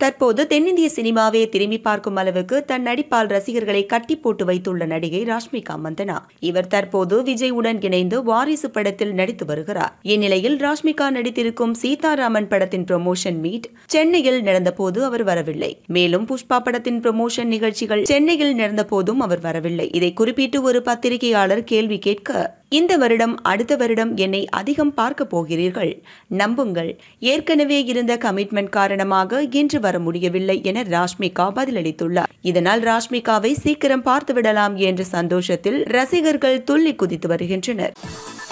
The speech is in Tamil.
தற்போது தென்னிந்திய சினிமாவே திரும்பி பார்க்கும் அளவுக்கு தன் நடிப்பால் ரசிகர்களை கட்டி போட்டு வைத்துள்ள நடிகை ராஷ்மிகா மந்தனா இவர் தற்போது விஜயுடன் இணைந்து வாரிசு படத்தில் நடித்து வருகிறார் இந்நிலையில் ராஷ்மிகா நடித்திருக்கும் சீதாராமன் படத்தின் ப்ரமோஷன் மீட் சென்னையில் நடந்தபோது அவர் வரவில்லை மேலும் புஷ்பா படத்தின் ப்ரமோஷன் நிகழ்ச்சிகள் சென்னையில் நடந்த போதும் அவர் வரவில்லை இதை குறிப்பிட்டு ஒரு பத்திரிகையாளர் கேள்வி கேட்க இந்த வருடம் அடுத்த வருடம் என்னை அதிகம் பார்க்க போகிறீர்கள் நம்புங்கள் ஏற்கனவே இருந்த கமிட்மெண்ட் காரணமாக இன்று வர முடியவில்லை என ராஷ்மிகா பதிலளித்துள்ளார் இதனால் ராஷ்மிகாவை சீக்கிரம் பார்த்து விடலாம் என்ற சந்தோஷத்தில் ரசிகர்கள் துள்ளி குதித்து வருகின்றனர்